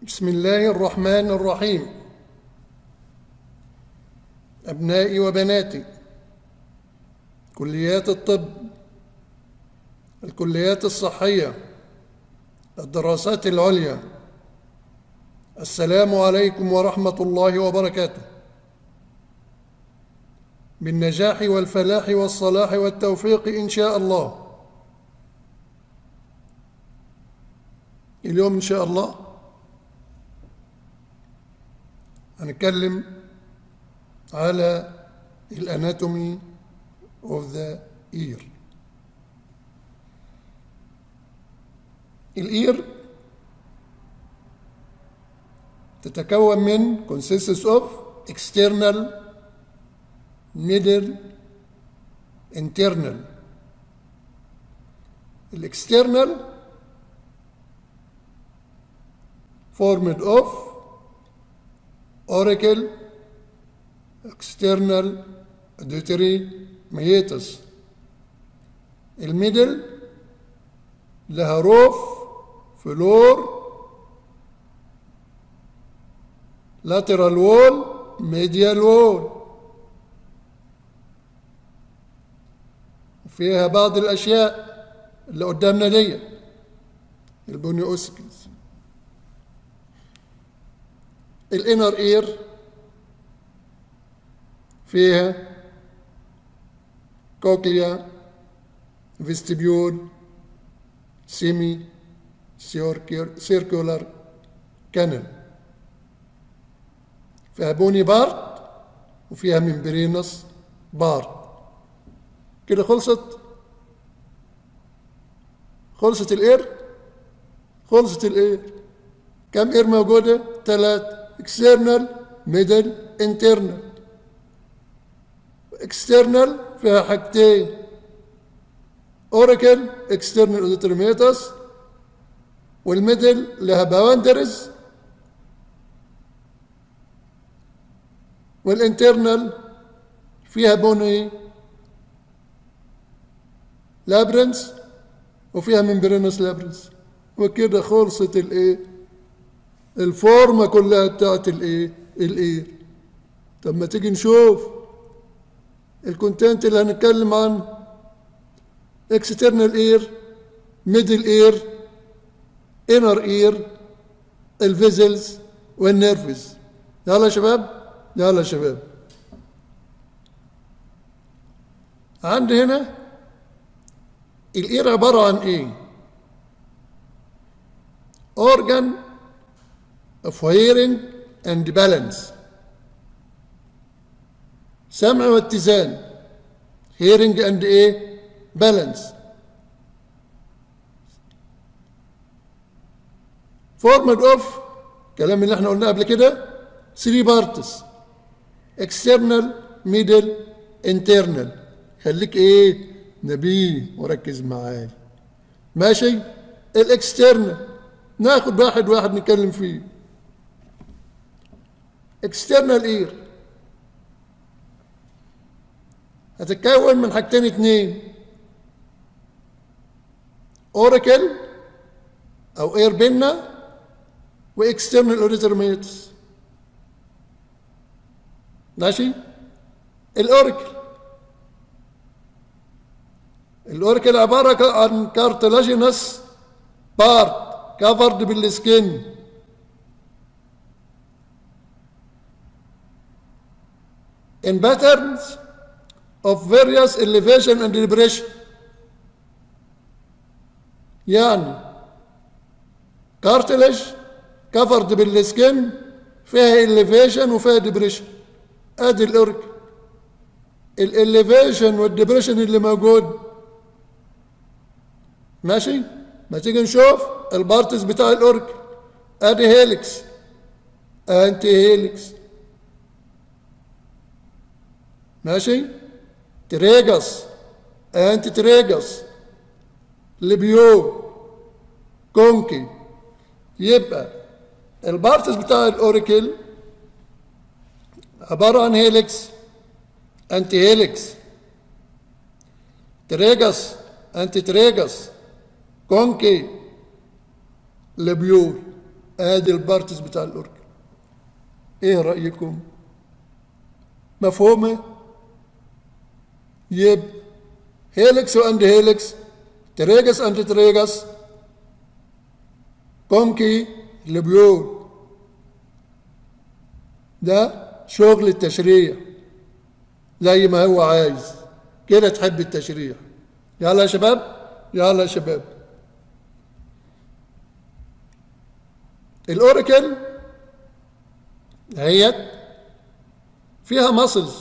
بسم الله الرحمن الرحيم أبنائي وبناتي كليات الطب الكليات الصحية الدراسات العليا السلام عليكم ورحمة الله وبركاته بالنجاح والفلاح والصلاح والتوفيق إن شاء الله اليوم إن شاء الله هنتكلم على الاناتومي اوف ذا اير الاير تتكون من consists of external middle internal الاكسترنال formed of auricle external auditory meatus الميدل لها روف فلور lateral wall medial wall وفيها بعض الأشياء اللي قدامنا دي البني أوسكلز الانر اير فيها كوكليا فيستبيول سيمي سيركولار كانل فيها بوني بارت وفيها ممبرينس بارت كده خلصت خلصت الاير خلصت الاير كم اير موجوده ثلاث external middle internal external فيها حاجتين oracle external auditory meatus والميدل لها boundaries والانترنال فيها بوني لابرنس وفيها ممبرينوس لابرنس وكده خلصت الايه الفورمة كلها بتاعت الايه الاير طب ما تيجي نشوف الكونتنت اللي هنتكلم عنه اكسترنال اير ميدل اير انر اير الفيزلز والنيرفز يلا يا شباب يلا يا شباب عندي هنا الاير عبارة عن ايه organ of hearing and balance سمع واتزان hearing and ايه balance formed of كلام اللي احنا قلناه قبل كده 3 parts external middle internal خليك ايه نبيه وركز معايا ماشي الاكسترنال ناخد واحد واحد نتكلم فيه اكسترنال اير هتتكون من حاجتين اتنين اوراكل او اير بينا واكسترنال اوريتر ميتس ماشي الاوراكل الاوراكل عباره عن كارتلاجينس بارت covered بالسكن in patterns of various elevation and depression يعني cartilage covered بالسكن فيها elevation وفيها depression ادي الاورك الاليفيشن والدبريشن اللي موجود ماشي ما تيجي نشوف البارتس بتاع الاورك ادي هيلكس انتي هيلكس ماشي تريجس انتي تريجس لبيو كونكي يبقى البارتس بتاع الاوريكل عبارة عن هيلكس انتي هيلكس تريجس انتي تريجس كونكي لبيور ادي البارتس بتاع الاوركل ايه رايكم مفهومه يب هيلكس واند هيلكس تريجس اند تريجس كونكي لبيول ده شغل التشريع زي ما هو عايز كده تحب التشريع يلا يا شباب يلا يا شباب الاوريكل هي فيها ماسلز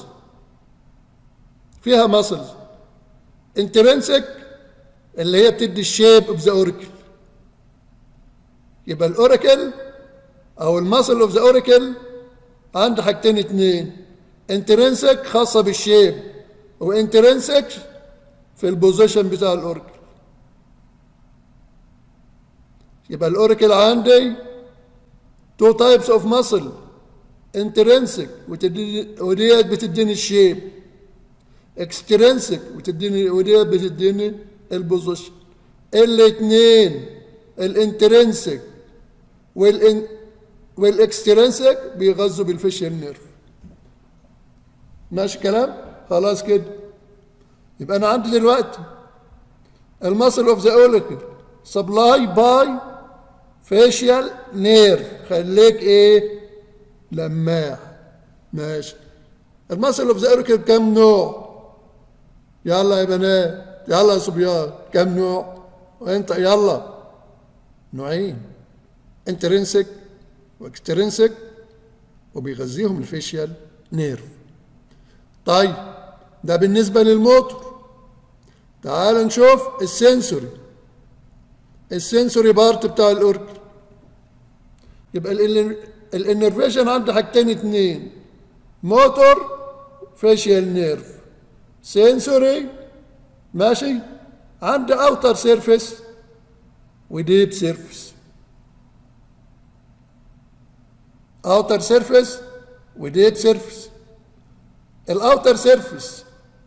فيها ماسلز انترنسك اللي هي بتدي الشيب اوف ذا اوريكل يبقى الاوريكل او الماسل اوف ذا اوريكل عنده حاجتين اتنين انترنسك خاصه بالشيب وانترنسك في البوزيشن بتاع الاوريكل يبقى الاوريكل عندي تو تايبس اوف ماسل انترنسك وديت بتديني الشيب اكسترنسك وتديني وديت بتديني البوزيشن الاثنين الانترنسك والان والاكسترنسك بيغذوا بالفيشل نيرف ماشي كلام خلاص كده يبقى انا عندي دلوقتي المسل اوف ذا اوليكل سبلاي باي فيشيال نيرف خليك ايه لماح ماشي المسل اوف ذا اوليكل كم نوع يلا يا بنات يلا يا صبيان كم نوع وانت يلا نوعين انترنسك واكسترنسك وبيغذيهم الفيشيال نيرف طيب ده بالنسبة للموتور تعال نشوف السنسوري السنسوري بارت بتاع الاوركل يبقى الانرفيشن عنده حاجتين اتنين موتور فيشيال نيرف سنسوري ماشي عنده اوتر سيرفيس وديب سيرفيس اوتر سيرفيس وديب سيرفيس الاوتر سيرفيس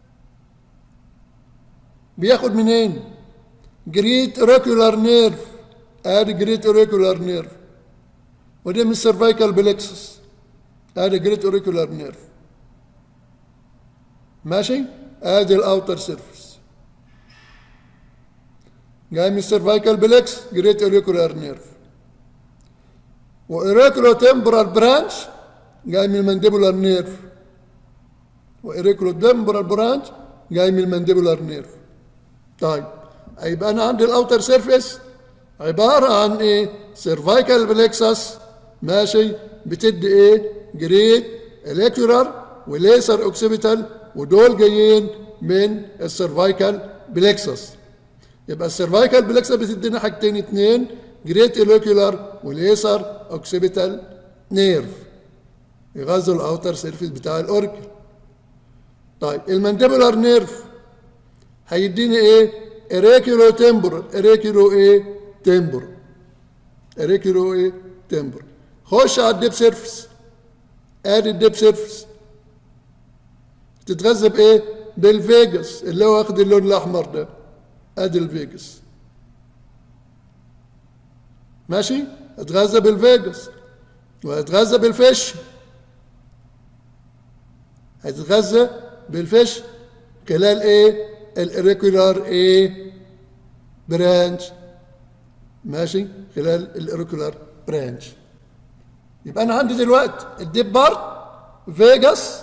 بياخد منين جريت اوريكولار نيرف ادي جريت اوريكولار نيرف ودي من السيرفايكال بلكسس ادي جريت اوريكولار نيرف ماشي ادي الاوتر سيرفيس جاي من السيرفايكال بلكس جريت اوريكولار نيرف واوريكولو تمبرال برانش جاي من المانديبولار نيرف واوريكولو تمبرال برانش جاي من المانديبولار نيرف طيب يبقى انا عندي الاوتر سيرفيس عباره عن ايه سيرفايكال بلكسس ماشي بتدي ايه جريد الكترار وليسر اوكسيبيتال ودول جايين من السيرفايكال بلكسس يبقى السيرفايكال بلكسس بتدينا حاجتين اتنين جريت الوكيولار وليسر اوكسيبيتال نيرف يغذوا الاوتر سيرفيس بتاع الاوركل طيب المانديبولار نيرف هيديني ايه اريكيلو تمبر اريكيلو ايه تمبر اريكيلو ايه تمبر خش على الديب سيرفيس ادي الديب سيرفيس تتغذى بايه بالفيجاس اللي هو واخد اللون الاحمر ده ادي الفيجاس ماشي اتغذى بالفيجاس وهتغذى بالفش هتتغذى بالفش خلال ايه الاريكولار ايه برانش ماشي خلال الاريكولار برانش يبقى انا عندي دلوقتي الديب بارت فيجاس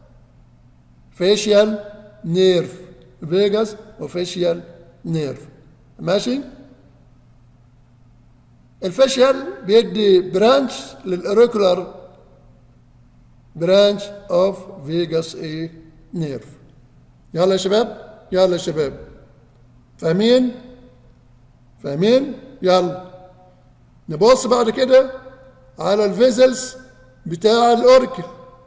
فيشيال نيرف فيجاس وفيشيال نيرف ماشي الفيشيال بيدي برانش للاريكولار برانش اوف فيجاس ايه نيرف يلا يا شباب يلا يا شباب فاهمين فاهمين يلا نبص بعد كده على الفيزلز بتاع الاوركل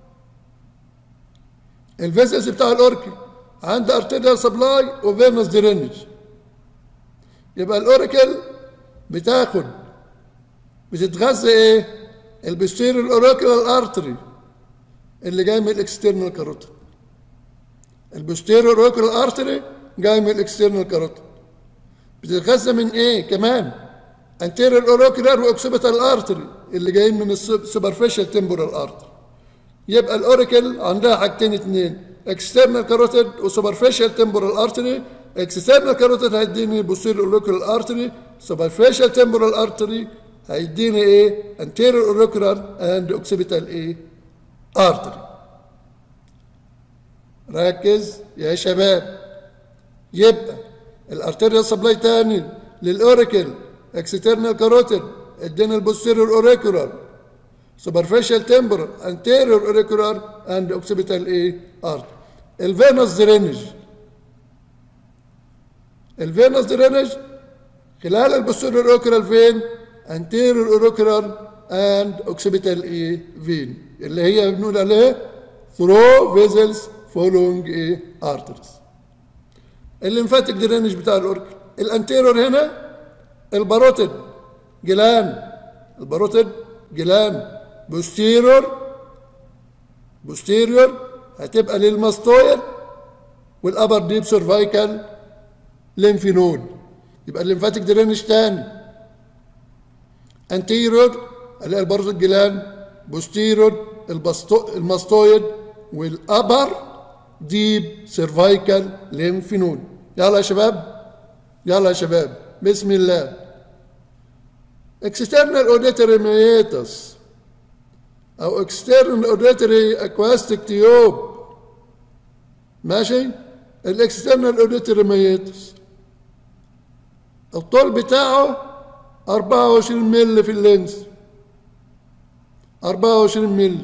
الفيزلز بتاع الاوركل عند ارتيريال سبلاي وفينوس درينج يبقى الاوركل بتاخد بتتغذى ايه البستيريال الاوركل ارتري اللي جاي من الاكسترنال كاروتيد البوستيريور اوكل ارتري جاي من الاكسترنال كاروتيد بتتغذى من ايه كمان انتيريور اوريكولار واوكسيبيتال ارتري اللي جايين من السوبرفيشال تمبورال ارتري يبقى الاوريكل عندها حاجتين اتنين اكسترنال كاروتيد وسوبرفيشال تمبورال ارتري اكسترنال كاروتيد هيديني بوستيريور اوريكولار ارتري سوبرفيشال تمبورال ارتري هيديني ايه انتيريور اوريكولار اند اوكسيبيتال ايه ارتري ركز يا شباب يبقى الارتيريال سبلاي تاني للاوريكل اكسترنال كاروتيد ادينا البوستيريور اوريكولار superficial temporal anterior auricular and occipital ايه ارت الفينوس درينج الفينوس درينج خلال البوستيريور اوريكولار فين anterior auricular and occipital ايه فين اللي هي بنقول عليها through vessels following ايه arteries الليمفاتيك درينج بتاع الاوركل الانتيريور هنا الباروتيد جلان الباروتيد جلان بوستيريور بوستيريور هتبقى للماستويد والابر ديب سيرفايكال ليمفينود يبقى الليمفاتيك درينج تاني انتيريور اللي هي البارز الجلان بوستيريور الماستويد والابر ديب سيرفايكال ليمفينود يلا يا شباب يلا يا شباب بسم الله external auditory meatus او external auditory aquastic tube ماشي الاكسترنال auditory meatus الطول بتاعه 24 مللي في اللينس 24 مللي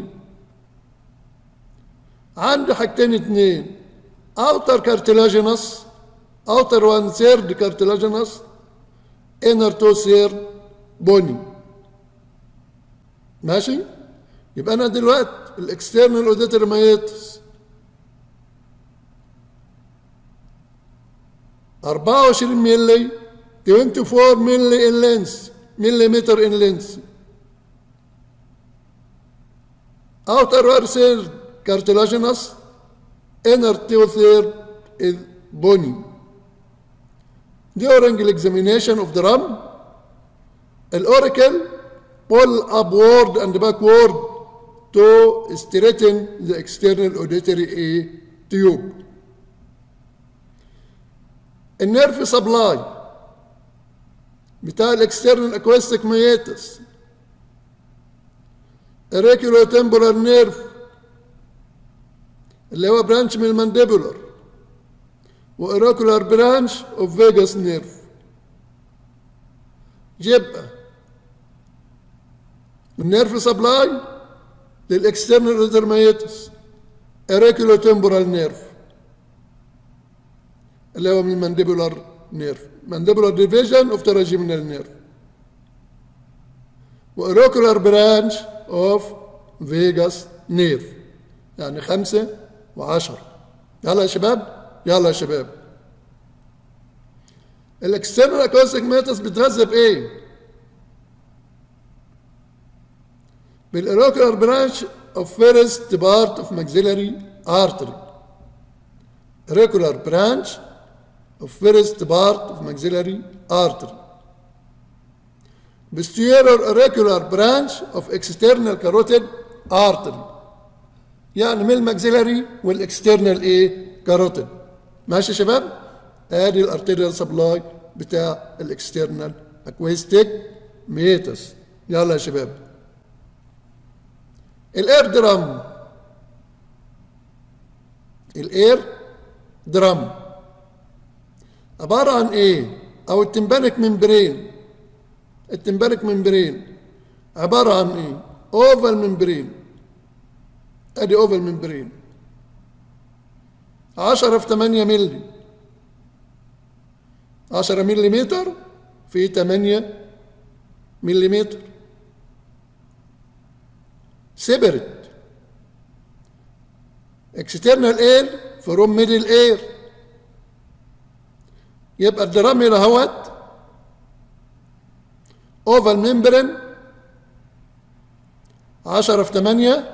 عنده حاجتين اتنين outer cartilaginous outer one third cartilaginous inner two third بني ماشي يبقى انا دلوقتي الاكسترنال اوديتور مايتس 24 ملي 24 ملي ان لينس مليمتر ان لينس outer one third cartilaginous inner two third is bony during the examination of the ram الاوريكل pull upward and backward to straighten the external auditory A tube. النيرف سبلاي بتاع الاكسترنال اكوستيك مياتس الريكولو تمبولار نيرف اللي هو برانش من المانديبولار واوراكولار برانش اوف فيجاس نيرف يبقى النيرف سبلاي للاكسترنال اودرمايتس اريكولو تمبورال نيرف اللي هو من المانديبولار نيرف مانديبولار ديفيجن اوف تراجيمينال نيرف واوراكولار برانش اوف فيجاس نيرف يعني خمسة وعشرة يلا يا شباب يلا يا شباب الاكسترنال اكوستيك ميتس بتغذى بايه؟ بالاوراكولار برانش of first part of maxillary artery regular branch of first part of maxillary artery posterior auricular branch of external carotid artery يعني من الماكسيلاري والاكسترنال ايه كاروتيد ماشي يا شباب ادي الارتيريال سبلاي بتاع الاكسترنال اكويستيك ميتس يلا يا شباب الاير درام الاير درام عبارة عن ايه او التمبانك ممبرين التمبانك ممبرين عبارة عن ايه اوفال ممبرين ادي اوفال ممبرين عشرة في تمانية ملي عشرة ملي متر في تمانية ملي متر سيبرت اكسترنال اير فروم ميدل اير يبقى الدرام هنا اهوت اوفال ممبرين 10 في 8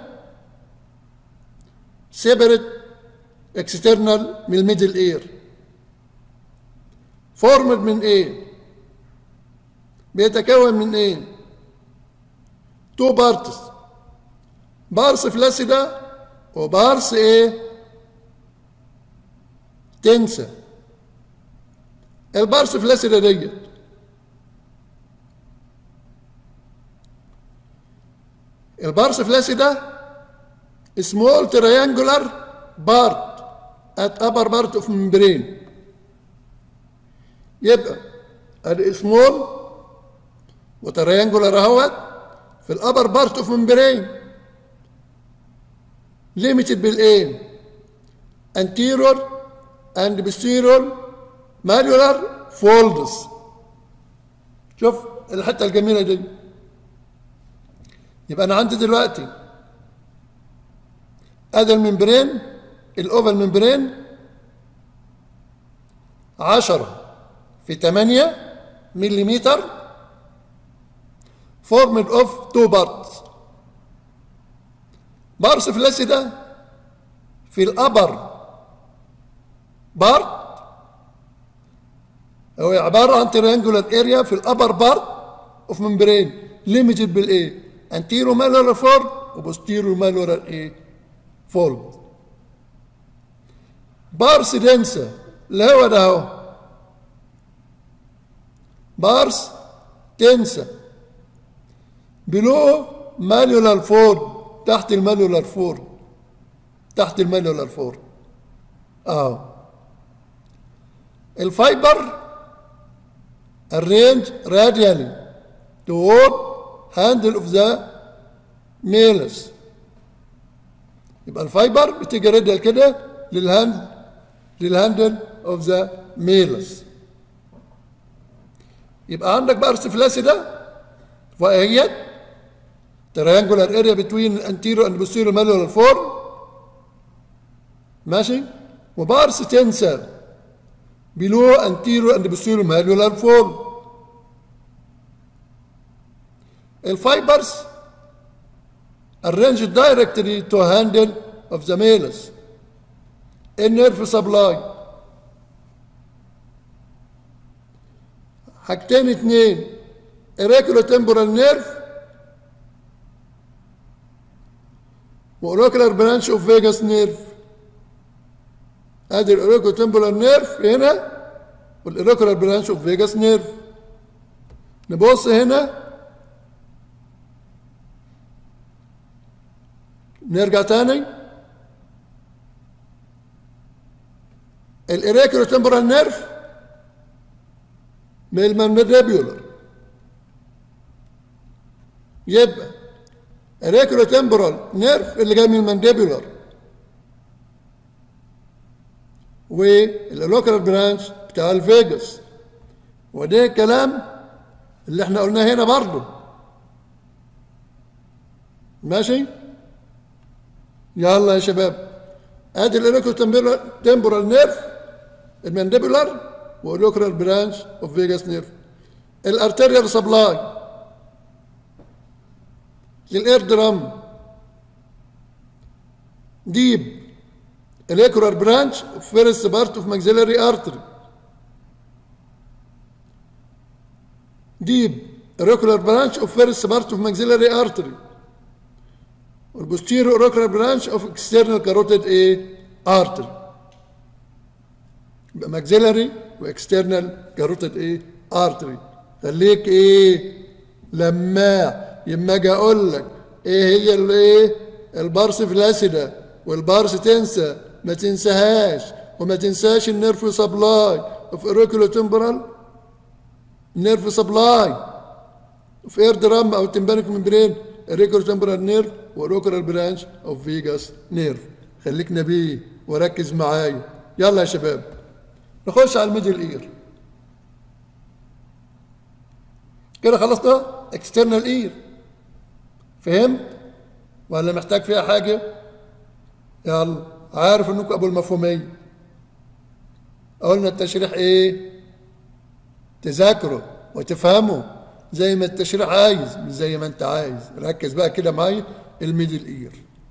سيبرت اكسترنال من الميدل اير فورمد من ايه بيتكون من ايه تو بارتس بارس فلاسيدا وبارس ايه تنسى البارس فلاسيدا ديت البارس فلاسيدا small triangular part at upper part of membrane يبقى ادي سمول وتريانجولار اهوت في الابر بارت اوف ممبرين ليميتد بالايه anterior and posterior manular folds شوف الحته الجميله دي يبقى انا عندي دلوقتي ادي الممبرين الاوفال ممبرين عشرة في 8 مليمتر formed of two parts بارس فلاسيدا في الأبر بارت هو عبارة عن triangular area في الأبر بارت اوف ممبرين ليميتد بالايه انتيرو مالورال فورد وبوستيرو مالورال ايه فولد بارس دنسة اللي هو ده اهو بارس تنسى بلو مالولار فورد تحت المالولار فورد تحت المالولار فورد اه الفايبر الرينج راديالي toward handle of the ميلس يبقى الفايبر بتيجي راديال كده للهاند للهاندل اوف ذا ميلس يبقى عندك بقى ارسفلاسي ده وهي triangular area between anterior and posterior malleolar form ماشي وبارس تنسر below anterior and posterior malleolar form الفايبرز arranged directly to handle of the malus النيرف سبلاي حاجتين اتنين اراكولو تمبورال نيرف واوروكولار برانش اوف فيجاس نيرف ادي الاوروكولو تمبورال نيرف هنا والاوروكولار برانش اوف فيجاس نيرف نبص هنا نرجع تاني الاراكولو تمبورال نيرف من المانديبيولر يبقى الريكولو تمبرال نيرف اللي جاي من المانديبيولر واللوكال برانش بتاع الفيجاس وده كلام اللي احنا قلناه هنا برضه ماشي يلا يا شباب ادي الريكولو تمبرال نيرف المانديبيولر والاوكرال برانش اوف فيجاس نيرف الارتيريال سبلاي للاير درام ديب الاكرال برانش اوف فيرست بارت اوف ماكسيلاري ارتري ديب الاوكرال برانش اوف فيرست بارت اوف ماكسيلاري ارتري والبوستيريو اوريكولار برانش اوف اكسترنال كاروتيد ايه ارتري يبقى ماكسيلاري واكسترنال كاروتيد ايه ارتري خليك ايه لما يما اجي اقول لك ايه هي الايه البارس فلاسيدا والبارس تنسى ما تنساهاش وما تنساش النيرف سبلاي اوف اوريكولو تمبرال نيرف سبلاي اوف اير درام او تمبانيك ممبرين اوريكولو تمبرال نيرف واوريكولار برانش اوف فيجاس نيرف خليك نبيه وركز معايا يلا يا شباب نخش على الميدل اير كده خلصنا اكسترنال اير فهمت ولا محتاج فيها حاجه يلا عارف انكم ابو المفهوميه قلنا التشريح ايه تذاكره وتفهمه زي ما التشريح عايز مش زي ما انت عايز ركز بقى كده معايا الميدل اير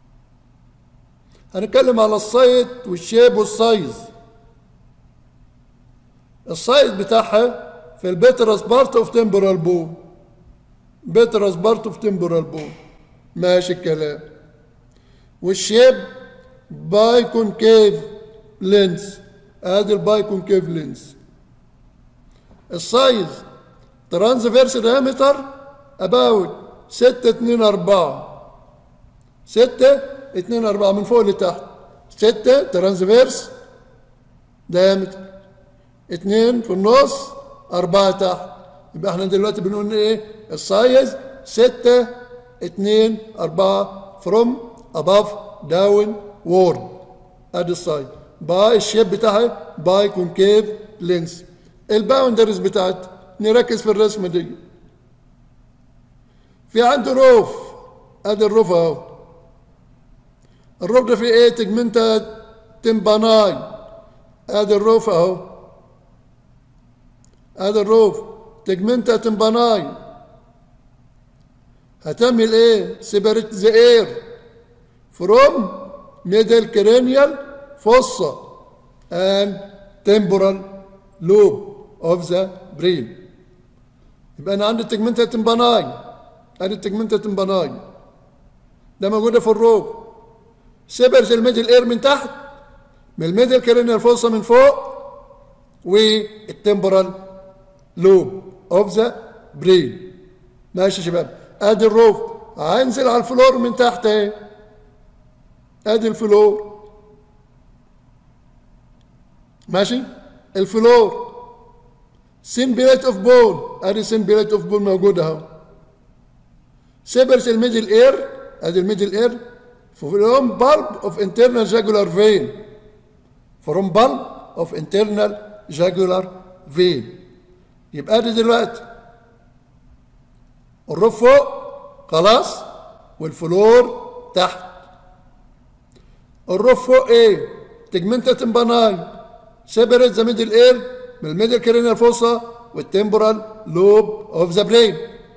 هنتكلم على السايت والشيب والسايز السايز بتاعها في البيترس بارت اوف تمبرال بون بيترس بارت اوف تمبرال بون ماشي الكلام والشيب باي كونكيف لينس ادي الباي كونكيف لينس السايز ترانسفيرس دايمتر اباوت 6 2 4 6 2 4 من فوق لتحت 6 ترانسفيرس دايمتر 2 في النص 4 تحت يبقى احنا دلوقتي بنقول ايه السايز 6 2 4 فروم above داون وورد ادي السايز باي الشيب بتاعها باي كونكيف لينس الباوندرز بتاعت نركز في الرسمه دي في عنده روف ادي الروف اهو الروف ده فيه ايه تجمنتا تمباناي ادي الروف اهو ادي الروف تجمنتا تمباناي هتعمل ايه سيبريت ذا اير فروم ميدل كرينيال fossa and temporal lobe of the brain يبقى انا عندي التجمنتا تمباناي ادي التجمنتا تمباناي ده موجوده في الروب سيبرز الميدل اير من تحت من الميدل كرينيال فوسا من فوق والتمبرال لوب اوف ذا برين ماشي يا شباب ادي الروف هنزل على الفلور من تحت اهي ادي الفلور ماشي الفلور سين بيلت اوف بون ادي سين بيلت اوف بون موجود اهو سيبرس الميدل اير ادي الميدل اير فروم بالب اوف انترنال جاجولار فين فروم بالب اوف انترنال جاجولار فين يبقى ادي دلوقتي الروف فوق خلاص والفلور تحت الروف فوق ايه تجمنتا تمباناي سيبريت ذا ميدل اير من الميدل كرينيال فوسا والتمبورال لوب اوف ذا برين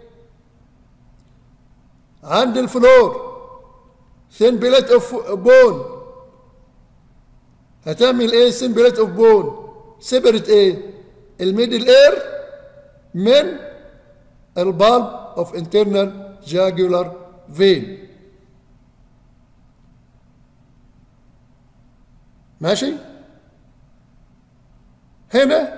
عند الفلور ثين بيلت اوف بون هتعمل ايه ثين بيلت اوف بون سيبريت ايه الميدل اير من البالب اوف انترنال جاجولار فين ماشي هنا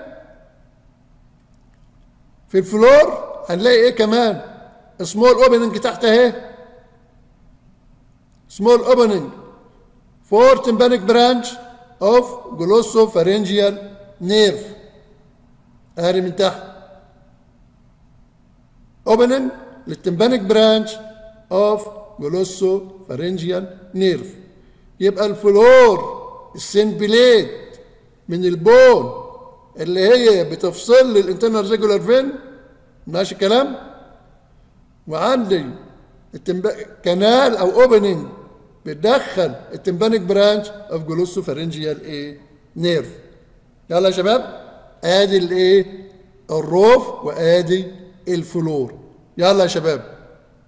في الفلور هنلاقي ايه كمان سمول اوبننج تحت اهي سمول اوبننج فور تمبانيك برانش اوف جلوسو فارنجيال نيرف اهي من تحت اوبننج للتمبانيك برانش اوف جلوسو فارنجيال نيرف يبقى الفلور السنبليت من البون اللي هي بتفصل لي الانترنال ريجولار فين ماشي الكلام وعندي التنب... كنال او اوبننج بتدخل التمبانيك برانش اوف جلوسو فارنجيال ايه نيرف يلا يا شباب ادي الايه الروف وادي الفلور يلا يا شباب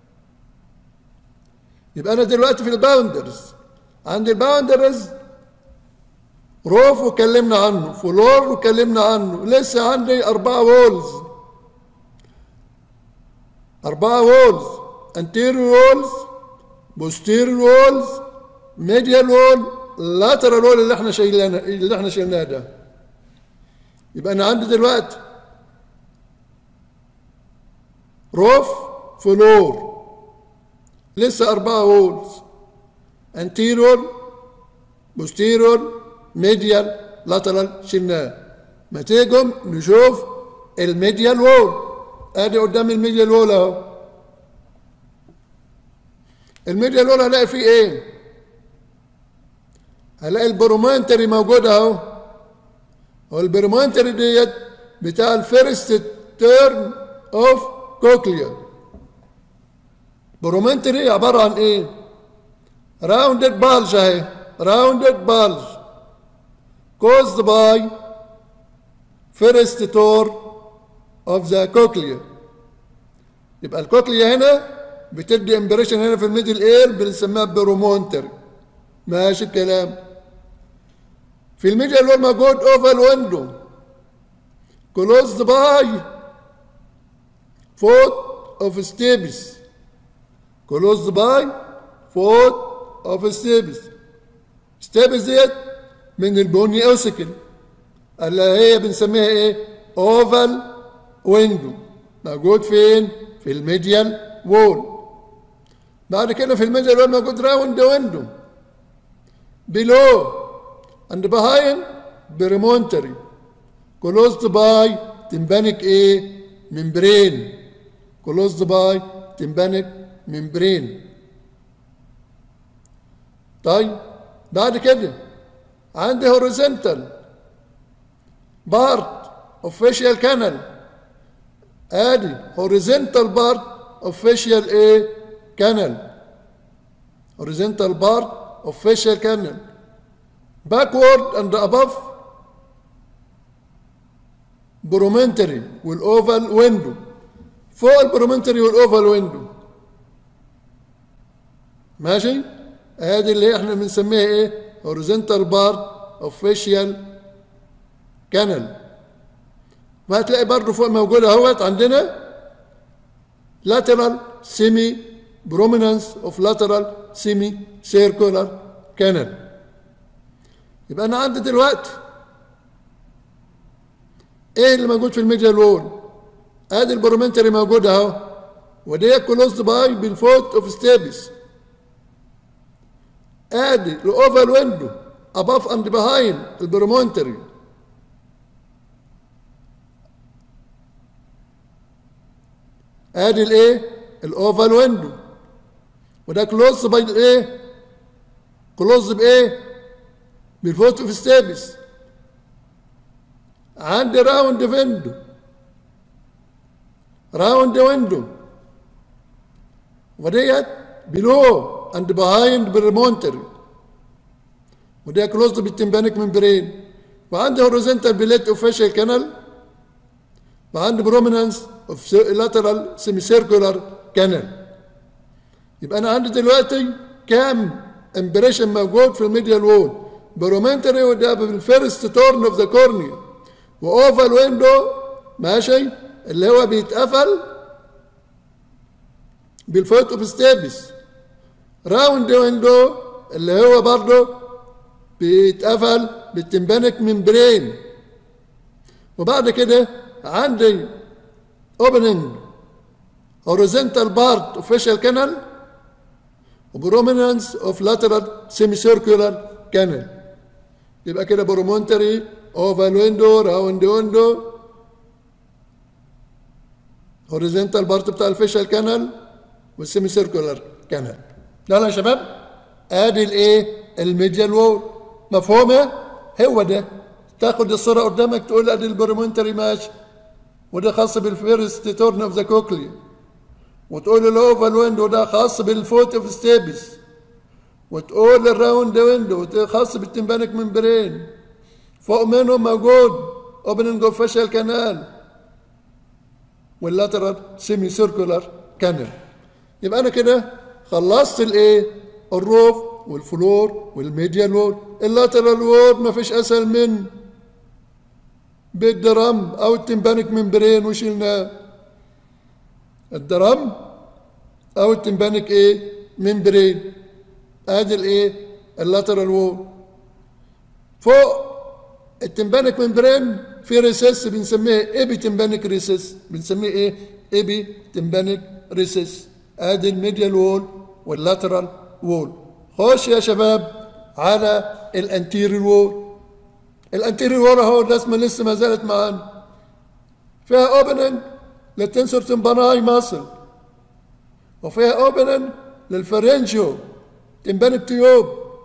يبقى انا دلوقتي في الباوندرز عند الباوندرز روف وكلمنا عنه فلور وكلمنا عنه لسه عندي أربعة وولز أربعة وولز anterior وولز posterior وولز medial وول lateral وول اللي احنا شايلينه اللي احنا شايلناه ده يبقى أنا عندي دلوقتي روف فلور لسه أربعة وولز anterior posterior ميديال لاترال شلناه ما تيجم نشوف الميديال وول ادي قدام الميديال وول اهو الميديال وول هلاقي فيه ايه هلاقي البرومانتري موجود اهو والبرومانتري ديت بتاع الفيرست تيرم اوف كوكليا برومانتري عباره عن ايه راوندد بالج اهي راوندد بالج caused by first tour of the cochlea يبقى الكوكليا هنا بتدي امبريشن هنا في الميدل اير بنسميها برومونتر ماشي الكلام في الميدل وول موجود اوفال ويندو closed by foot of stapes closed by foot of stapes stapes ديت من البني اوسكل اللي هي بنسميها ايه اوفال ويندو موجود فين في الميديال وول بعد كده في الميديال وول موجود راوند ويندو below and behind بريمونتري closed by tympanic ايه membrane closed by tympanic membrane طيب بعد كده عندي horizontal part of facial canal ادي horizontal part of facial ايه canal horizontal part of facial canal backward and above برومنتري والاوفال ويندو فوق البرومنتري والاوفال ويندو ماشي ادي اللي احنا بنسميها ايه horizontal part of facial canal وهتلاقي برضه فوق موجوده اهوت عندنا lateral semi prominence of lateral semi circular canal يبقى انا عندي دلوقتي ايه اللي موجود في الميديال وول ادي البرومنتري موجود اهو ودي كلوزد باي بالفوت اوف ستيبس ادي الاوفال ويندو above and behind البرومنتري ادي الايه الاوفال ويندو وده كلوز باي الايه كلوز بايه بالفوت اوف ستيبس عندي راوند ويندو راوند ويندو وديت بلو اند بيهايند بالريمونتري ودي كلوزد بالتمبانيك ممبرين وعندي هوريزونتال بليت اوف فاشل كانال وعندي برومينانس اوف لاترال سيمي سيركولار كانال يبقى انا عندي دلوقتي كام امبريشن موجود في الميديال وول برومنتري وده بالفيرست تورن اوف ذا كورنيا واوفال ويندو ماشي اللي هو بيتقفل بالفوت اوف ستيبس راوند ويندو اللي هو برضه بيتقفل بالتمبانيك ممبرين وبعد كده عندي opening horizontal part of facial canal وبرومينانس اوف lateral semicircular canal يبقى كده برومونتري اوفال ويندو راوند ويندو هوريزونتال بارت بتاع الفيشال كانال والسيمي سيركولار كانال يلا يا شباب ادي الايه الميديال وول مفهومه هو ده تاخد الصوره قدامك تقول ادي البرومونتري ماشي وده خاص بالفيرست تورن اوف ذا كوكلي وتقول الاوفال ويندو ده خاص بالفوت اوف ستيبس وتقول الراوند ويندو خاص بالتمبانيك ممبرين فوق منهم موجود اوبننج اوف فاشل كانال واللاترال سيمي سيركولار كانال يبقى انا كده خلصت الايه الروف والفلور والميديال وول اللاترال وول ما فيش اسهل من بالدرام او التمبانيك ممبرين وشلناه الدرام او التمبانيك ايه ممبرين ادي الايه اللاترال وول فوق التمبانيك ممبرين في ريسس بنسميه ايبي تمبانيك ريسس بنسميه ايه ايبي تمبانيك ريسس ادي الميديال وول واللاترال وول خش يا شباب على الانتيريور وول الانتيريور وول اهو الرسمه لسه ما زالت معانا فيها اوبننج للتنسور تمباناي ماسل وفيها اوبننج للفرنجيو تمبانيك تيوب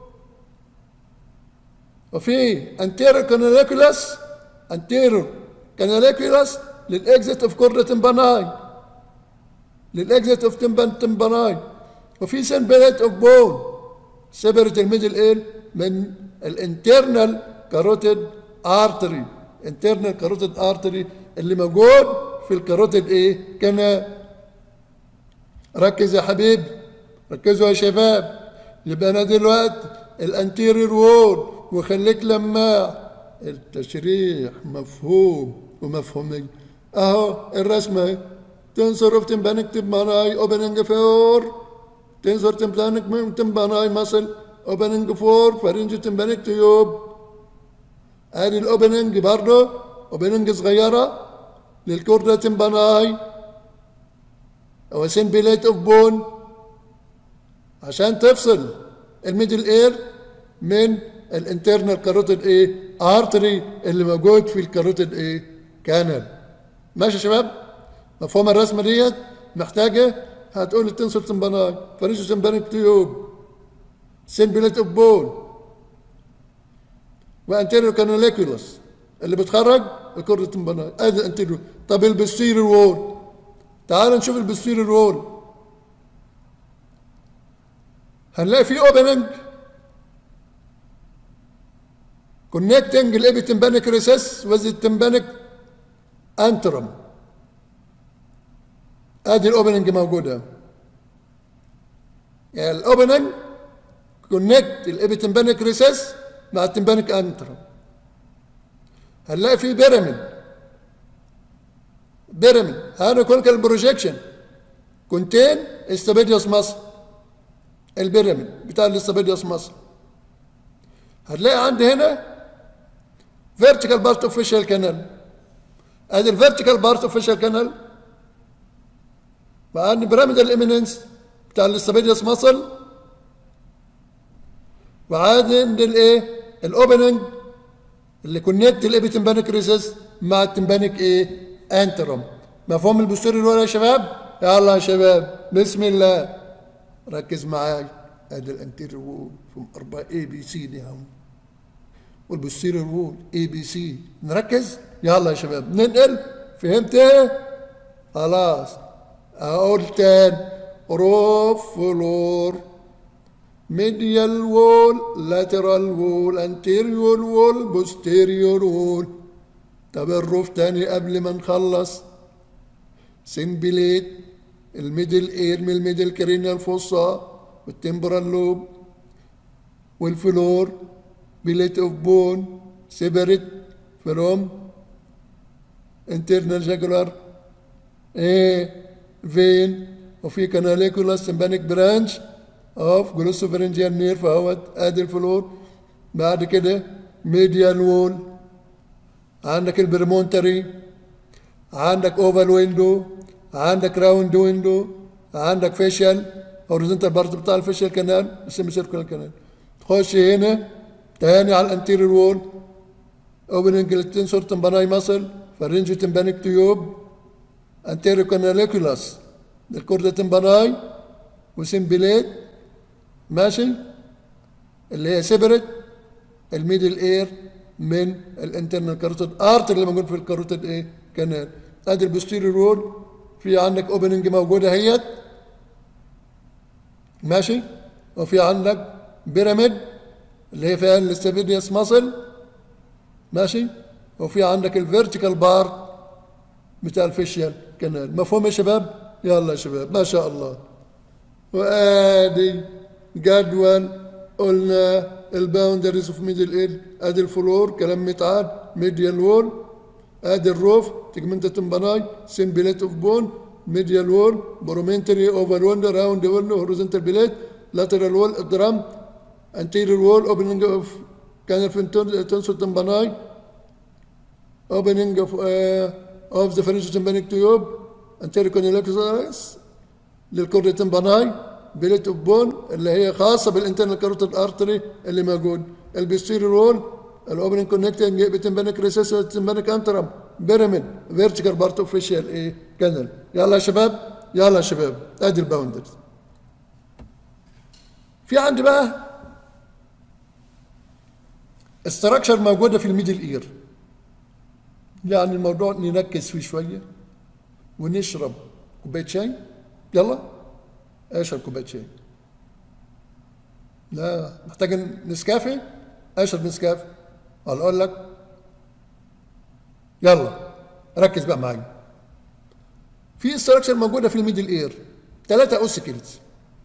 وفي انتيريور كاناليكولاس انتيريور كاناليكولاس للاكزيت اوف كورة تمباناي للاكزيت اوف تمبان تمباناي وفي سنبلت اوف بون سيبرت الميدل اير من الانترنال كاروتيد ارتري انترنال كاروتيد ارتري اللي موجود في الكاروتيد ايه كان ركز يا حبيبي ركزوا يا شباب يبقى انا دلوقتي الانتيريور وول وخليك لماع التشريح مفهوم ومفهومية اهو الرسمة تنصر تنبنك تباناي اوبننج فور تنصر تنبنك تنباناي مصل اوبننج فور فرنج تنبنك تيوب ادي الاوبننج برضه اوبننج صغيرة للكوردة تنباناي او سمبليت اوف بون عشان تفصل الميدل اير من الانترنال كاروتيد ايه ارتري اللي موجود في الكاروتيد ايه كانال ماشي يا شباب مفهوم الرسمه ديت محتاجه هتقول التنسل تنبناي فريش تنبني تيوب سمبليت اوف بون وانتيريو كانوليكولس اللي بتخرج الكرة تنبناي ادي الانتيريو طب البستيريور وول تعال نشوف البستيريور وول هنلاقي في اوبننج كونكتنج الابيتمبانيك ريسس وذ التمبانيك انترم ادي الاوبننج موجوده يعني الاوبننج كونكت الابيتمبانيك ريسس مع التمبانيك انترم هنلاقي في بيراميد بيراميد هذا كونكال بروجيكشن كونتين استابيديوس مصر البيراميد بتاع الاستابيديوس مصر هتلاقي عندي هنا فيرتيكال بارت اوف فيشال كانال ادي الفيرتيكال بارت اوف فيشال كانال وعندي بيراميدال ايميننس بتاع الاستابيديوس مصل وعادي الايه الاوبننج اللي كونكت الابيتمبانيك ريسس مع التمبانيك ايه انترم مفهوم البوستيريور ولا يا شباب يلا يا شباب بسم الله ركز معاي ادي الانتيريور وول فم 4 اي بي سي دي هم والبوستيريور وول اي بي سي نركز يلا يا شباب ننقل فهمت ايه خلاص اقول تاني روف فلور ميديال وول لاترال وول انتيريور وول بوستيريور وول طب الروف تاني قبل ما نخلص سمبليت الميدل اير من الميدل كرينيال فوسا والتمبرال لوب والفلور بليت اوف بون سيبريت فروم انترنال جاكولار ايه فين وفي كاناليكولا سمبانيك برانش اوف جلوسوفرنجيال نيرف اهوت ادي الفلور بعد كده ميديال وول عندك البرمونتري عندك اوفال ويندو عندك راوند ويندو عندك فيشل هوريزونتال بارت بتاع الفيشل كانال اسمه سيركل كانال تخش هنا تاني على الانتيريور وول اوبننج التنسور تمباناي ماسل فرنج تمبانيك تيوب انتيريو كاناليكولاس الكوردة تمباناي وسمبليت ماشي اللي هي سيبريت الميدل اير من الانترنال كاروتيد ارت اللي موجود في الكاروتيد ايه كانال ادي البوستيريور وول في عندك اوبننج موجوده اهيت ماشي وفي عندك بيراميد اللي هي فيها الاستابيديوس ماسل ماشي وفي عندك الفيرتيكال بارت بتاع الفيشيال كانال مفهوم يا شباب يلا يا شباب ما شاء الله وادي جدول قلنا الباوندريز اوف ميدل اير ادي الفلور كلام متعاد ميديال وول ادي الروف تجمنت تمباناي سمبليت اوف بون ميديال وول برومنتري اوفر وند راوند وول هوريزونتال بليت لاترال وول درام anterior wall opening of canal tonsor tympani opening of uh, of the pharyngeal tympanic tube anterior canaliculus للكورد تمباناي بليت اوف بون اللي هي خاصه بالانترنال كاروتيد ارتري اللي موجود البيستيريور وول الاوبننج كونكتنج بتمبانيك ريسس تمبانيك انترم بيراميد فيرتيكال بارت اوف فيشيال ايه كانال يلا يا شباب يلا يا شباب ادي الباوندرز في عندي بقى استراكشر موجوده في الميدل اير يعني الموضوع نركز فيه شويه ونشرب كوبايه شاي يلا اشرب كوبايه شاي لا محتاج نسكافي اشرب نسكافي ولا اقول لك يلا ركز بقى معايا في استراكشر موجوده في الميدل اير ثلاثه اوسيكلز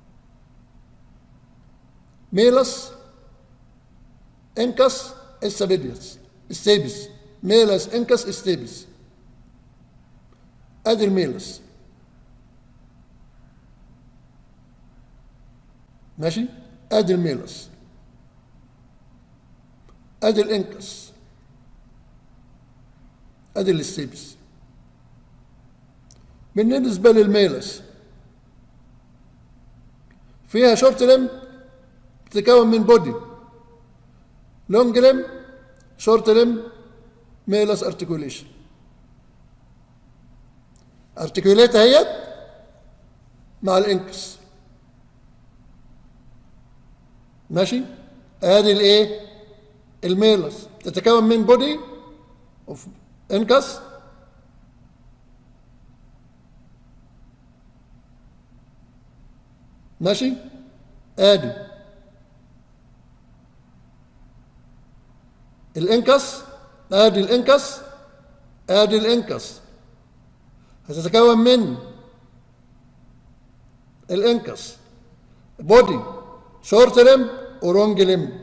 ميلس انكس استابيديوس استيبس ميلس انكس استيبس ادي الميلس ماشي ادي الميلس ادي الانكس ادي الستيبس بالنسبة للميلس فيها شورت لم تتكون من بودي لونج لم شورت لم ميلس ارتكوليشن ارتكوليت اهيت مع الانكس ماشي ادي الايه الميلس تتكون من بودي اوف انكس ماشي ادي الانكس ادي الانكس ادي الانكس هتتكون من الانكس بودي شورت لم ورونج لم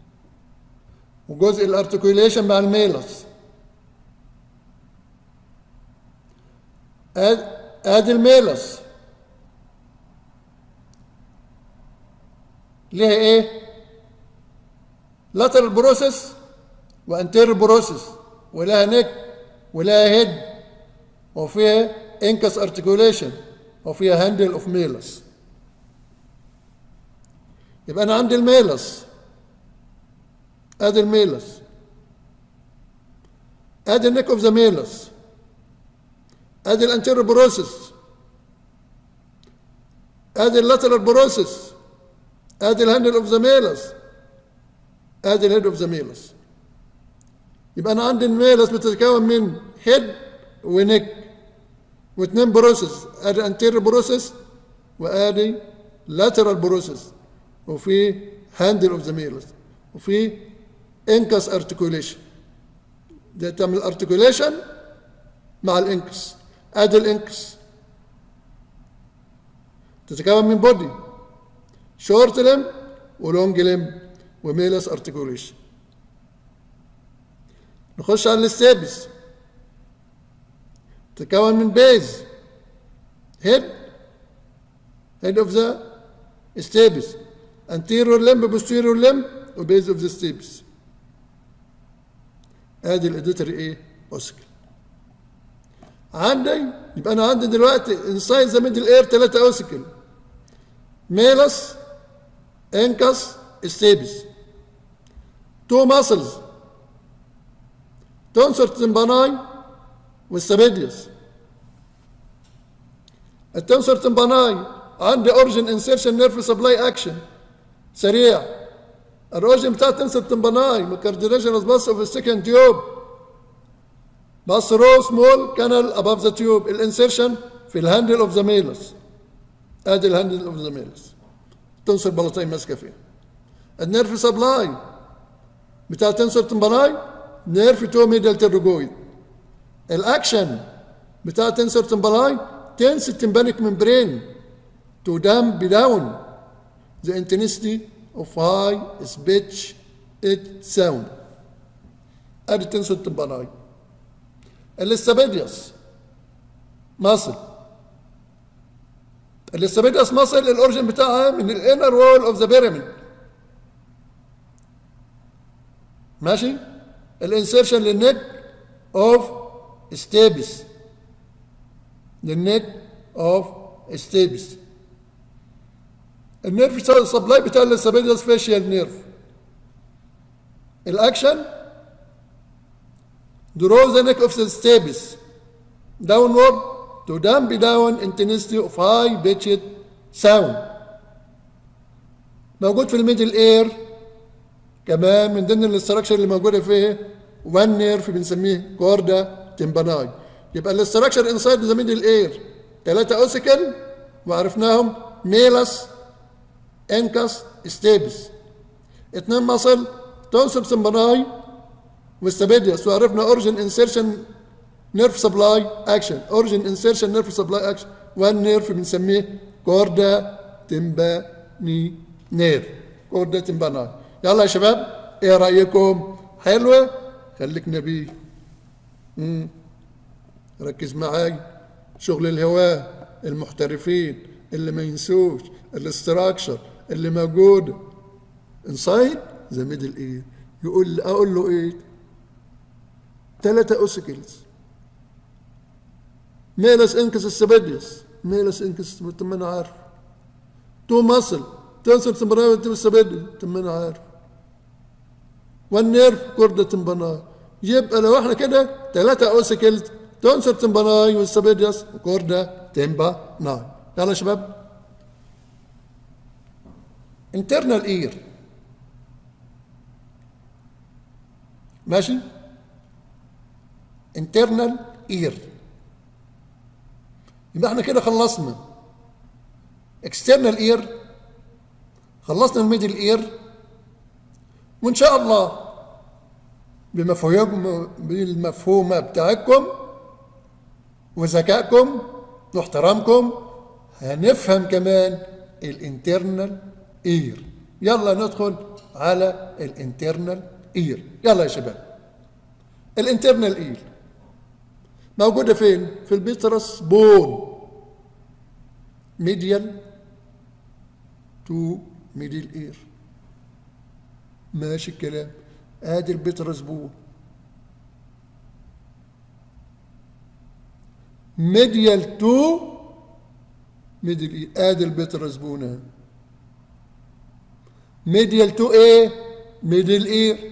وجزء الارتكوليشن مع الميلس آد- ادي الميلس ليها ايه lateral بروسيس وانتير بروسيس ولها نك ولها هيد وفيها انكس ارتكوليشن وفيها هاندل اوف ميلس يبقى انا عندي الميلس ادي الميلس ادي النك اوف ذا ميلس ادي الانتير بروسيس ادي اللاترال بروسيس ادي الهاندل اوف ذا ميلس ادي الهيد اوف ذا ميلس يبقى انا عندي الميلس بتتكون من هيد ونك واثنين بروسيس ادي انتير بروسيس وادي لاترال بروسيس وفي هاندل اوف ذا ميلس وفي انكس ارتكوليشن ده تعمل ارتكوليشن مع الانكس ادي الانكس تتكون من بودي شورت لم ولونج لم وميلس ارتكوليشن نخش على الستابس تتكون من بيز هيد هيد اوف ذا stapes anterior limb posterior limb وبيز اوف ذا stapes ادي الاديتوري ايه اوسكل عندي يبقى انا عندي دلوقتي انسايد ذا ميدل اير ثلاثه اوسكل ميلس انكس ستيبس تو ماسلز تونسر تمباناي والسبيديوس التونسر تمباناي عندي اورجن انسيرشن نيرف سبلاي اكشن سريع الاورجن بتاع التونسر تمباناي مكاردينيشنس باس اوف السكند تيوب باس رو سمول كانال اباف ذا تيوب الانسيرشن في الهاندل اوف ذا ميلس ادي الهاندل اوف ذا ميلس تنصر بلاطين ماسكه فيها النيرف سبلاي بتاع تنصر تمبلاي نيرف تو ميدل تيروجويد الاكشن بتاع تنصر تمبلاي تنس تمبانيك ممبرين تو دام بداون the intensity of high speech it sound ادي تنسو التمباناي الاستابيديوس ماسل الاستابيديوس ماسل الاورجن بتاعها من الانر وول اوف ذا بيراميد ماشي الانسيرشن للنك اوف ستابس للنك اوف ستابس النيرف سبلاي بتاع الاستابيديوس فيشيال نيرف الاكشن draw the neck of the stapes downward to damp down intensity of high pitched sound موجود في الميدل اير كمان من ضمن الاستراكشر اللي موجوده فيه وان نيرف بنسميه كوردا تمباناي يبقى الاستراكشر انسايد ذا ميدل اير ثلاثه اوسيكل وعرفناهم ميلس انكس ستيبس اثنين مصل تونسب تمباناي واستابيديوس وعرفنا اورجن انسيرشن نيرف سبلاي اكشن اورجن انسيرشن نيرف سبلاي اكشن وان نيرف بنسميه كوردا تمباني نير كوردا تمباناي يلا يا شباب ايه رايكم حلوه خليك نبي مم. ركز معاي شغل الهواة المحترفين اللي ما ينسوش الاستراكشر اللي موجود انسايد ذا ميدل اير يقول اقول له ايه ثلاثة اوسيكلز ميلس انكس السبديس ميلس انكس طب ما انا عارف تو ماسل تنسر تمبراوي السبدي طب ما انا عارف والنيرف كوردة تمبناي يبقى لو احنا كده ثلاثة اوسيكلز تنسر تمبناي والسبديس وكوردة تمبناي يلا يا شباب internal ear ماشي internal ear يبقى احنا كده خلصنا external ear خلصنا الميدل اير وان شاء الله بمفهوم بالمفهومه بتاعتكم وذكائكم واحترامكم هنفهم كمان الانترنال اير يلا ندخل على الانترنال اير يلا يا شباب الانترنال اير موجوده فين في البيترس بون ميديال تو ميدل اير ماشي الكلام ادي البيترس بون ميديال تو ميدل اير ادي البيترس بون اهي ميديال تو ايه ميدل اير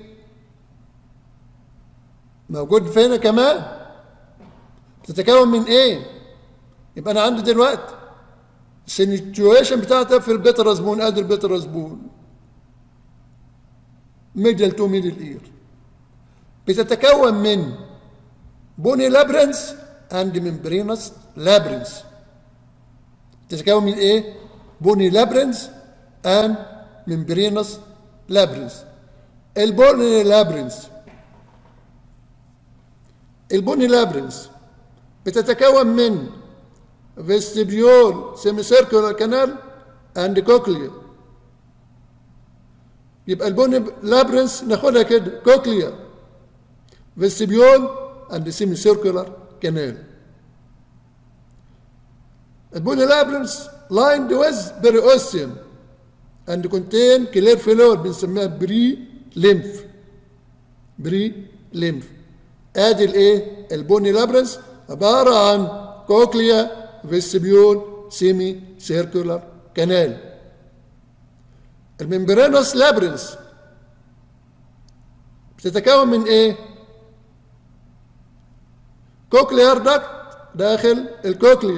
موجود فين كمان بتتكون من ايه يبقى انا عندي دلوقتي السيتويشن بتاعتها في البيترس بون ادي البيترس بون ميديال تو ميدل اير بتتكون من بوني لابرنس اند ممبرينس لابرنس تتكون من ايه بوني لابرنس اند ممبرينس لابرنس البوني لابرنس البوني لابرنس بتتكون من فيستبيول سيمي سيركولار كانال اند كوكليا يبقى البوني لابرنس ناخدها كده كوكليا فيستبيول اند سيمي سيركولار كانال البوني لابرنس لايند ويز بريوستيوم اند كونتين كلير فلور بنسميها بري ليمف بري ليمف ادي الايه البوني لابرنس عباره عن كوكليا فيستبيول سيمي سيركولار كانال الممبرانوس لابرنس بتتكون من ايه كوكليار داكت داخل الكوكليا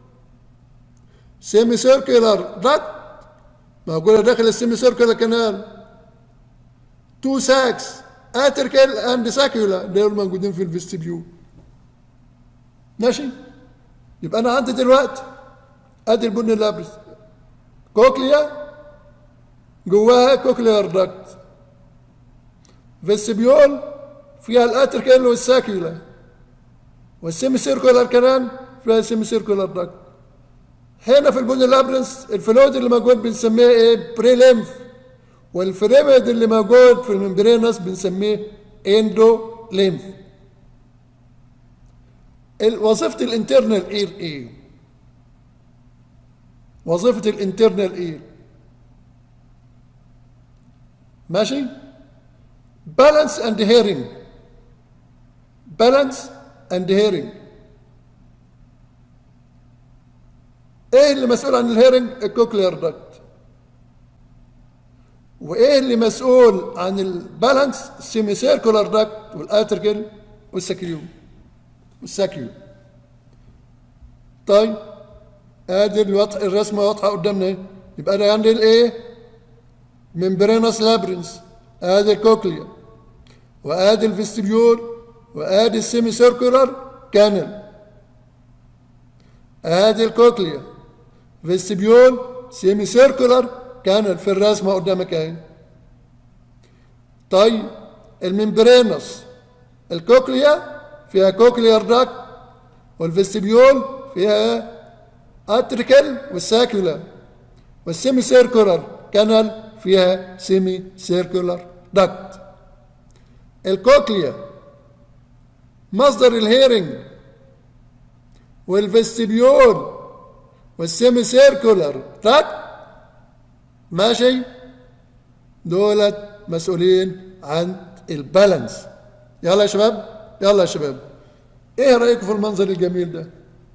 سيمي سيركولار داكت موجوده داخل السيمي سيركولار كانال تو ساكس اتركل اند ساكيولا دول موجودين في الفيستبيول ماشي يبقى انا عندي دلوقتي ادي البني الابرز كوكليا جواها كوكليار داكت فيستبيول فيها الاتركل والساكيولا والسيمي سيركولار كمان فيها السيمي سيركولار داكت هنا في البني الابرنس الفلويد اللي موجود بنسميه ايه بريليمف والفريمد اللي موجود في الممبرينس بنسميه اندو ليمف وظيفة الانترنال اير ايه وظيفة الانترنال اير ماشي بالانس اند هيرنج بالانس اند هيرنج ايه اللي مسؤول عن الهيرنج الكوكلير داكت وايه اللي مسؤول عن البالانس السيمي سيركولار داكت والاتركل والسكريو والسكريو طيب ادي الوضح الرسمه واضحه قدامنا يبقى انا عندي الايه ممبرينس لابرنس ادي الكوكليا وادي الفيستبيول وادي السيمي سيركولار كانال ادي الكوكليا فيستبيول سيمي سيركولار كانال في الرسمه قدامك اهي طيب الممبرينس الكوكليا فيها كوكليار داكت والفيستبيول فيها اتريكل والساكولا والسيمي سيركولار كانال فيها سيمي سيركولار داكت الكوكليا مصدر الهيرنج والفستبيول والسيمي سيركولر تاك ماشي دولت مسؤولين عن البالانس يلا يا شباب يلا يا شباب ايه رايكم في المنظر الجميل ده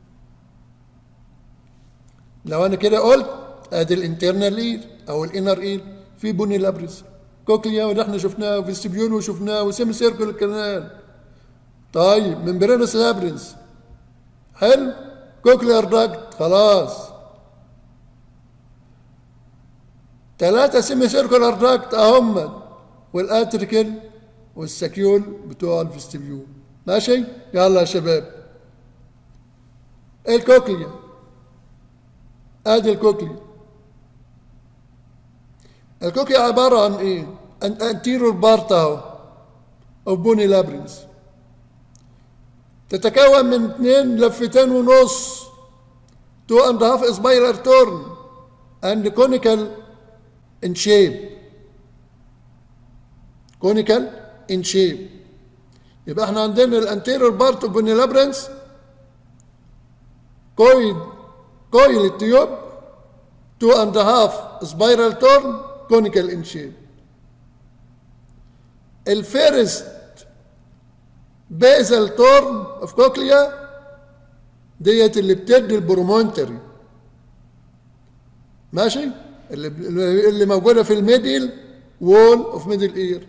لو انا كده قلت ادي الانترنال اير او الانر اير في بني لابرس كوكليا وده احنا شفناه وفيستبيول وشفناه وسيمي سيركل كانال طيب ممبرينس لابرنس حلو كوكليار داكت خلاص ثلاثة سيمي سيركولار داكت اهم والاتريكل والسكيول بتوع الفستبيول ماشي يلا يا شباب الكوكليا ادي الكوكليا الكوكليا عبارة عن ايه؟ عن انتيرور بارت اهو او بوني لابرنس تتكون من اثنين لفتين ونص تو اند هاف سبايرال تورن اند كونيكال ان شيب كونيكال ان شيب يبقى احنا عندنا الانتيريور بارت اوف بوني لابرنس كويل كويل التيوب تو اند هاف سبايرال تورن كونيكال ان شيب الفيرست بيزل تورن اوف كوكليا ديت اللي بتدي البرومونتري ماشي اللي اللي موجوده في الميدل وول اوف ميدل اير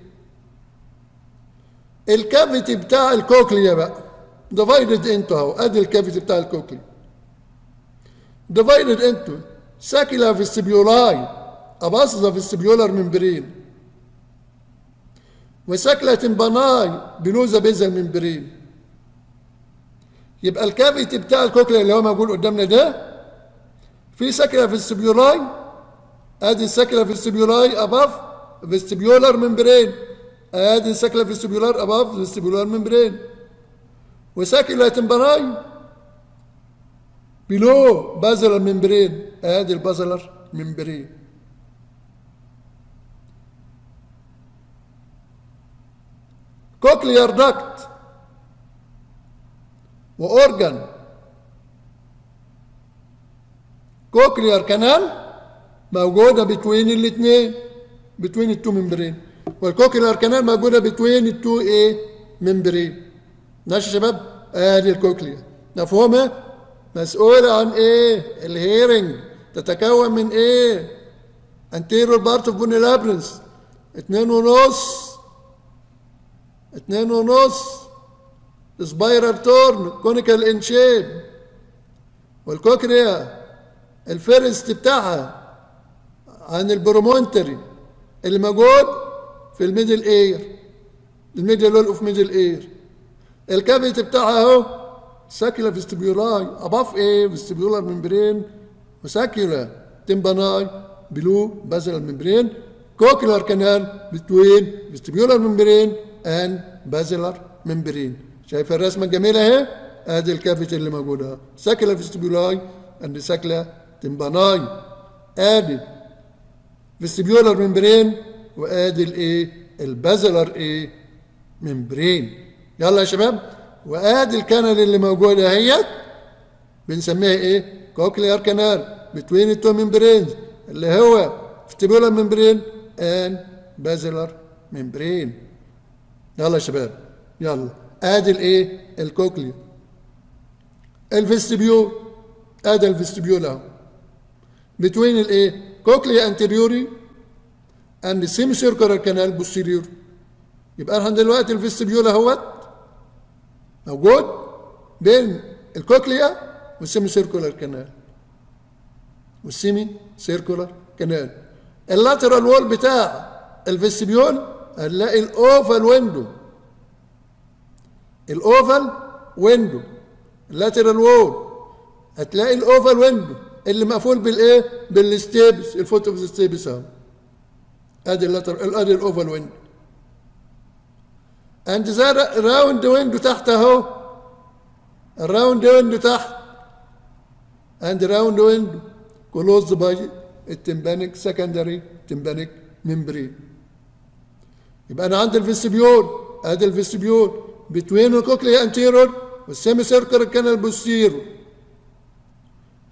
الكافيتي بتاع الكوكليا بقى ديفايدد انتو اهو ادي الكافيتي بتاع الكوكليا ديفايدد انتو ساكيلا فيستبيولاي اباصصه فيستبيولار ممبرين وساكلا تمباناي بلوزا بيزل ممبرين يبقى الكافيتي بتاع الكوكليا اللي هو موجود قدامنا ده في ساكلا فيستبيولاي ادي الساكلا فيستبيولاي اباف فيستبيولار ممبرين ادي الساكلا فيستبيولار اباف فيستبيولار ممبرين وساكلا تمباناي بلو بازلر ممبرين ادي البازلر ممبرين كوكليار داكت واورجان كوكليار كانال موجوده بتوين الاثنين بتوين التو ممبرين والكوكليار كانال موجوده بتوين التو ايه ممبرين ماشي يا شباب ادي الكوكليا مفهومه مسؤولة عن ايه الهيرنج تتكون من ايه anterior part of bony labyrinth اتنين ونص اتنين ونص سبايرال تورن كونيكال ان شيب والكوكريا الفيرست بتاعها عن البرومونتري اللي موجود في الميدل اير الميدل وول اوف ميدل اير الكافيتي بتاعها اهو ساكيولا فيستبيولاي اباف ايه فيستبيولار ممبرين وساكيولا تمباناي بلو بازل ممبرين كوكلر كانال بتوين فيستبيولار ممبرين and basilar membrane شايف الرسمة الجميلة اهي ادي الكافيتي اللي موجودة ساكلا فيستبيولاي and ساكلا تمباناي ادي فيستبيولار ممبرين وادي الايه البازلر ايه ممبرين يلا يا شباب وادي الكانال اللي موجودة اهيت بنسميها ايه كوكليار كانال بتوين التو ممبرينز اللي هو فيستبيولار ممبرين and بازلر ممبرين يلا يا شباب يلا ادي الايه الكوكليا الفيستبيول ادي الفيستبيول اهو بتوين الايه كوكليا انتريوري اند سيمي سيركولار كانال بوستيريور يبقى احنا دلوقتي الفيستبيول اهوت موجود بين الكوكليا والسيمي سيركولار كانال والسيمي سيركولار كانال اللاترال وول بتاع الفيستبيول هنلاقي الاوفال ويندو الاوفال ويندو اللاترال وول هتلاقي الاوفال ويندو اللي مقفول بالايه بالستيبس الفوت اوف ستيبس اهو ادي اللاترال ادي الاوفال ويندو عند زي راوند ويندو تحت اهو الراوند ويندو تحت عند راوند ويندو كلوز باي التمبانيك سكندري تمبانيك ممبرين يبقى انا عندي الفيستبيول ادي الفيستبيول بتوين الكوكليا انتيرور والسيمي سيركل كانال بوستيرو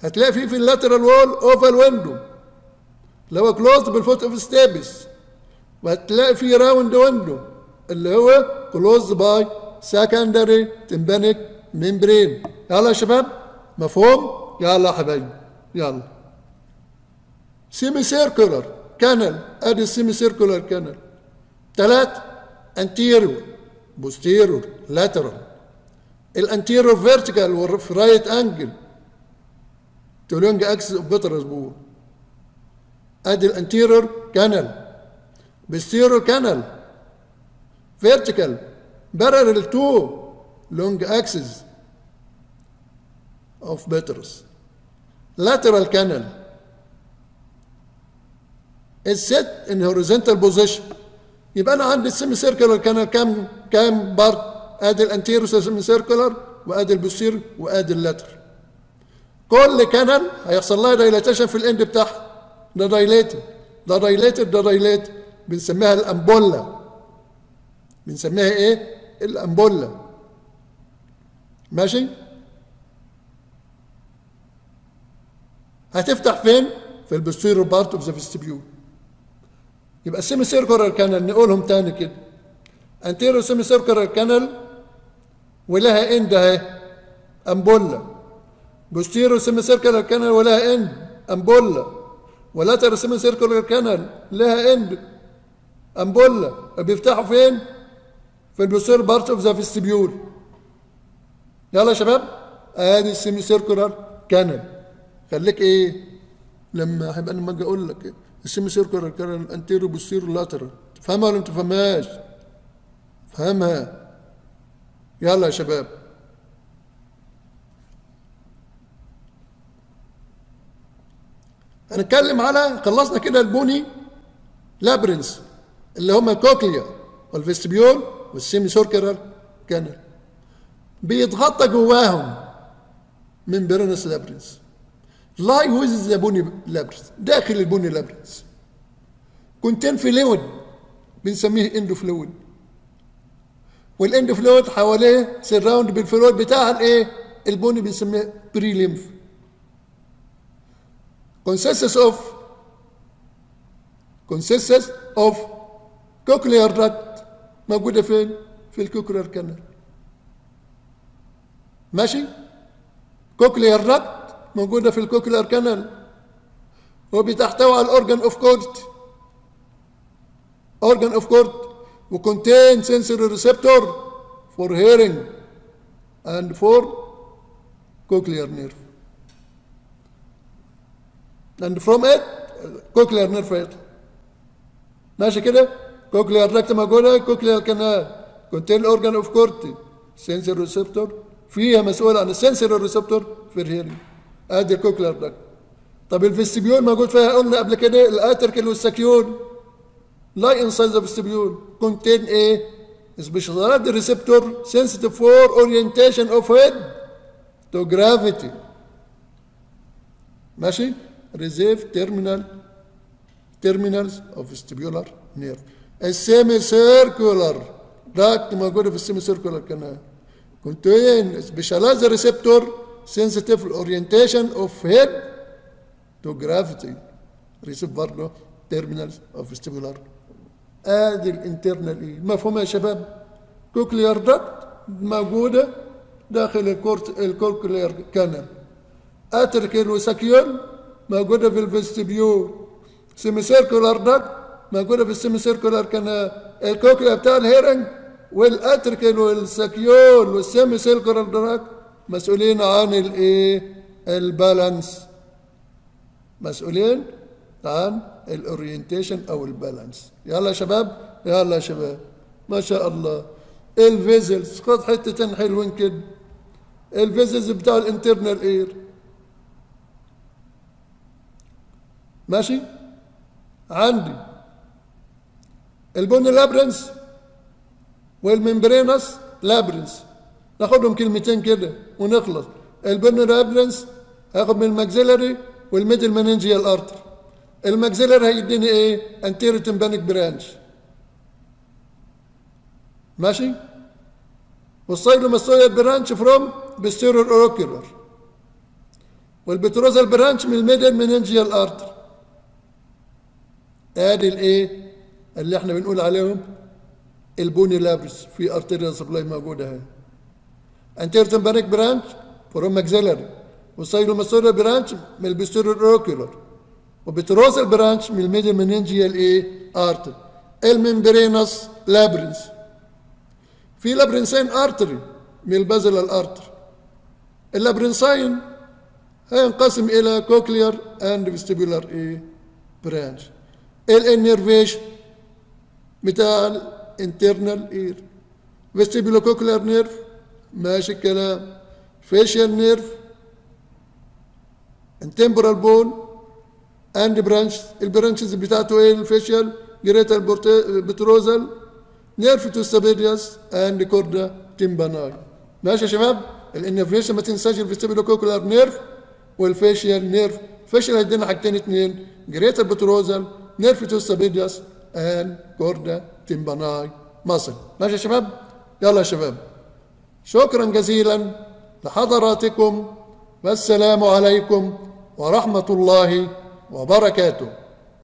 هتلاقي فيه في اللاترال وول اوفال ويندو اللي هو كلوزد بالفوت اوف ستابس وهتلاقي فيه راوند ويندو اللي هو كلوزد باي سكندري تمبانيك ممبرين يلا يا شباب مفهوم يلا يا حبايبي يلا سيمي سيركولر كانال ادي السيمي سيركولر كانال ثلاث انتيريور بوستيريور لاترال الانتيريور فيرتيكال وفي رايت انجل تولونج اكسس اوف بيترس بول ادي الانتيريور كانال بوستيريور كانال فيرتيكال parallel to long axis of Petrus. Lateral canal is set in horizontal position. يبقى انا عندي السيمي سيركلر كانال كام كام بارت ادي الانتيرو سيمي سيركلر وادي البوستير وادي اللاتر كل كانال هيحصل لها دايلاتيشن في الاند بتاعها ده دايليتد ده دايليتد ده دايليتد بنسميها الامبولا بنسميها ايه الامبولا ماشي هتفتح فين في البوستيريور بارت اوف ذا فيستيبيول يبقى السيمي سيركولار كانال نقولهم تاني كده انتيرو سيمي سيركولار كانال ولها اند اهي امبولا بوستيرو سيمي سيركولار كانال ولها اند امبولا ولاتر سيمي سيركولار كانال لها اند امبولا بيفتحوا فين في البوستيريور بارت اوف ذا فيستيبيول يلا يا شباب ادي السيمي سيركولار كانال خليك ايه لما هيبقى انا ما اجي اقول لك إيه؟ السيمي سيركولار كانال انتيرو بوستيرو لاترال تفهمها ولا ما تفهمهاش فهمها يلا يا شباب هنتكلم على خلصنا كده البوني لابرنس اللي هم الكوكليا والفيستبيول والسيمي سيركولار كانال بيتغطى جواهم من بيرنس لابرنس لاي ويز ذا بوني لابرنس داخل البوني لابرنس كونتين فلويد بنسميه اندو فلويد والاندو فلويد حواليه سراوند بالفلويد بتاع الايه البوني بنسميه بري ليمف consists of consists of cochlear duct موجوده فين في الكوكلير كانال ماشي كوكلير duct موجوده في الكوكلير كانال وبتحتوي على الاورجن اوف كورت organ of court وcontain sensory receptor for hearing and for cochlear nerve and from it cochlear nerve يطلع ماشي كده cochlear duct موجوده cochlear canal contain organ of court sensory receptor فيها مسؤول عن السنسوري ريسبتور في الهيرنج ادي الكوكلير داكت طب الفيستبيول موجود فيها قلنا قبل كده الاتركل والسكيول lie inside the vestibule contain a specialized receptor sensitive for orientation of head to gravity ماشي reserve terminal terminals of vestibular nerve السيمي سيركولار داكت موجوده في السيمي سيركولار كانال contain specialized receptor sensitive orientation of head to gravity receive برضه terminals of vestibular ادي الانترنال ايه مفهوم يا شباب كوكليار داكت موجوده داخل الكورت الكوكليار كانال اتركل وسكيول موجوده في الفيستبيول سيمي سيركولار داكت موجوده في السيمي سيركولار كانال الكوكليا بتاع الهيرنج والاتركل والسكيول والسيمي سيركولار داكت مسؤولين عن الايه البالانس مسؤولين عن الاورينتيشن او البالانس يلا يا شباب يلا يا شباب ما شاء الله الفيزلز خد حتتين حلوين كده الفيزلز بتاع الانترنال اير ماشي عندي البوني لابرنس والممبرينس لابرنس ناخدهم كلمتين كده ونخلص البوني لابرنس هاخد من الماكسيلري والميدل مننجيال ارتر الماكسيلر هيديني ايه انتيرو تمبانيك برانش ماشي والسايلوماستويد برانش فروم بستيرور اوروكيولر والبتروزال برانش من الميدل مننجيال ارتر ادي الايه اللي احنا بنقول عليهم البوني لابرس في ارتيريال سبلاي موجوده اهي انتير تمبانيك برانش فروم ماكسيلري والسايلوماسوريال برانش من البيستيريور اوكيولار وبتروزال برانش من الميدل مننجيال ايه ارتر الممبرينس لابرنس في لابرنسين ارتري من البازل ارتر اللابرنسين هينقسم الى كوكلير اند فيستيبولار ايه برانش الانيرفيشن بتاع الانترنال اير فيستيبولو كوكلير نيرف ماشي الكلام فيشيال نيرف التمبرال بون اند برانش البرانشز بتاعته ايه الفيشيال جريتال بتروزال نيرف تو سابيدياس اند كوردا تيمباناي ماشي يا شباب الانفريشن ما تنساش الفيستيبولو كوكلر نيرف والفيشيال نيرف فيشيال هيدينا حاجتين اتنين جريتال بتروزال نيرف تو سابيدياس اند كوردا تيمباناي ماسل ماشي يا شباب يلا يا شباب شكرا جزيلا لحضراتكم والسلام عليكم ورحمه الله وبركاته